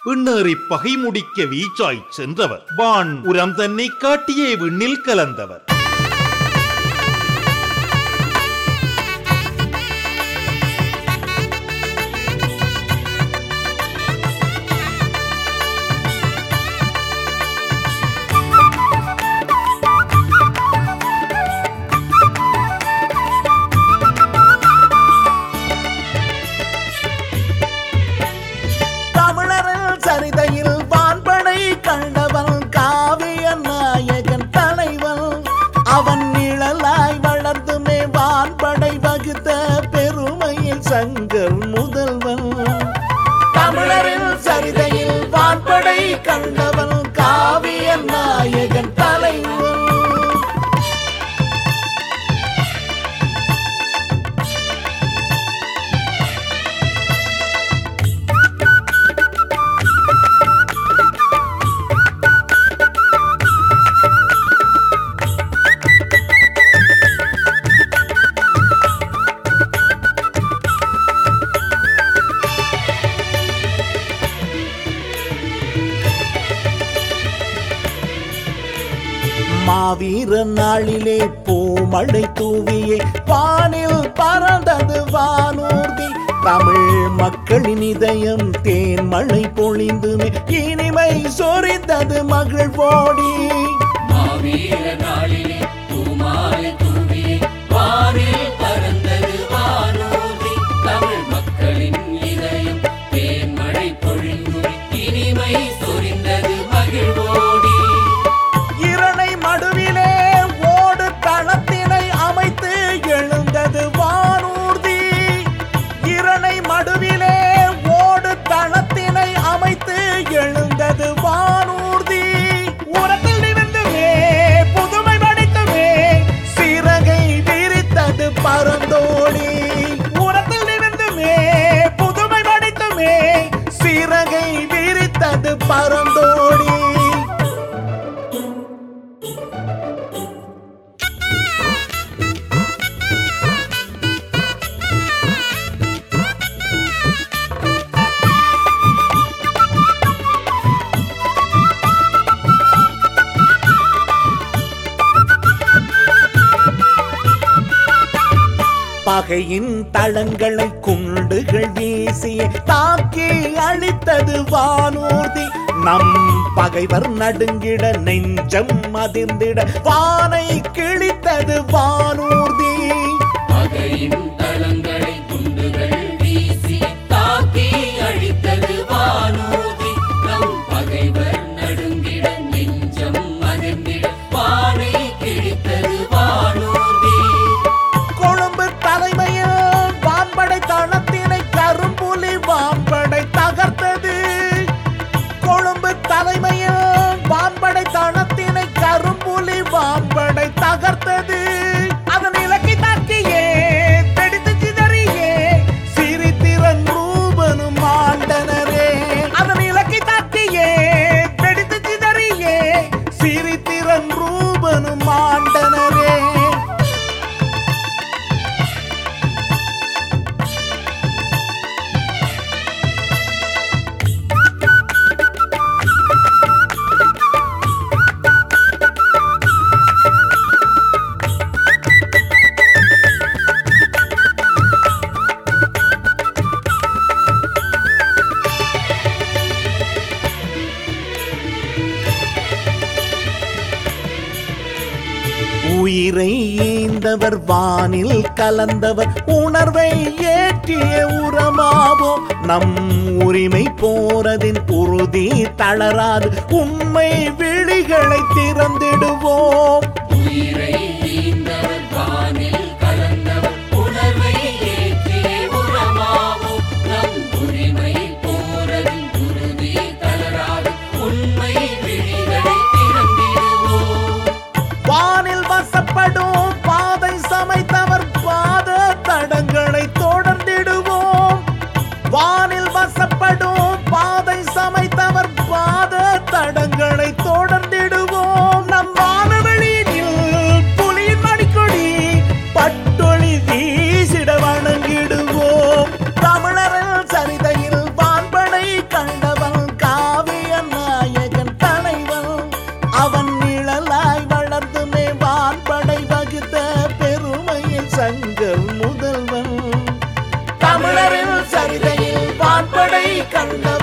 விண்ணேறி பகை முடிக்க வீச்சாய்ச் சென்றவர் வான் உரம் தன்னை காட்டியே விண்ணில் கலந்தவர் தமிழரில் சரிதையில் வான்படை கண்டவன் காவிய நாயகன் தலைவன் அவன் நிழலாய் வளர்ந்துமே வான்படை வகுத்த பெருமையில் சங்கர் முதல்வன் தமிழரில் சரிதையில் வான்படை கண்டவன் காவிய நாயகன் தலைவன் மாவீர நாளிலே பூமழை தூவியே வானில் பறந்தது வானூர்தி தமிழ் மக்களின் இதயம் தேன் மழை பொழிந்துமே இனிமை சொரிந்தது மகிழ்வோடி மாவீர நாளிலே பூமாலை தூவியே வானில் பறந்தது வானூர்தி தமிழ் மக்களின் இதயம் தேன்மழை பொழிந்து இனிமை சொரிந்தது மகிழ்வோடி இரணை மடுவிலே ஓடு தளத்தினை அமைத்து எழுந்தது வானூர்தி இரணை மடுவிலே ஓடு தளத்தினை அமைத்து எழுந்தது வானூர்தி உரத்தில் நிமிர்ந்துமே புதுமை படித்துமே சிறகை விரித்தது பரந்தோடி உரத்தில் நிமிர்ந்துமே புதுமை படித்துமே சிறகை விரித்தது பரந்தோடி பகையின் தளங்களை குண்டுகள் வீசிய தாக்கி அழித்தது வானூர்தி நம் பகைவர் நடுங்கிட நெஞ்சம் அதிர்ந்திட வானை கிழித்தது வானூர்தி பகையின் தளங்களை குண்டுகள் வீசி தாக்கி அழித்தது வானூர்தி நம் பகைவர் நடுங்கிட நெஞ்சம் அதிர்ந்திட வானை கிழித்தது வானூர்தி கொழும்பு தலைமையில் வான்படை தளத்தினை கரும்புலி வான்படை தகர்த்தது கொழும்பு தலைமையில் வான்படை தளத்தினை கரும்புலி வான்படை தகர்த்தது அதன் இலக்கை தாக்கியே வெடித்து சிதறியே சிரித்திரன் ரூபனும் ஆண்டனரே அதன் இலக்கை தாக்கியே வெடித்து சிதறியே சிரித்திரன் ரூபனும் ஆண்டனரே உயிரை ஈந்தவர் வானில் கலந்தவர் உணர்வை ஏற்றிய உரமாவோ நம் உரிமை போறதின் உறுதி தளராது உண்மை விழிகளை திறந்திடுவோம் உயிரை ஈந்தவர் வானில் கலந்தவர் உணர்வை ஏற்றிய உரமாவோம் நம் உரிமை போரதின் உறுதி தளராது உண்மை விழிகளை திறந்திடுவோம் வானில் வசப்படும் பாதை சமைத்தவர் பாத தடங்களை தொடர்ந்திடுவோம் வானில் வசப்படும் பாதை சமைத்தவர் பாத தடங்களை தொடர்ந்திடுவோம் நம் வானவெளியில் புலி கண்ட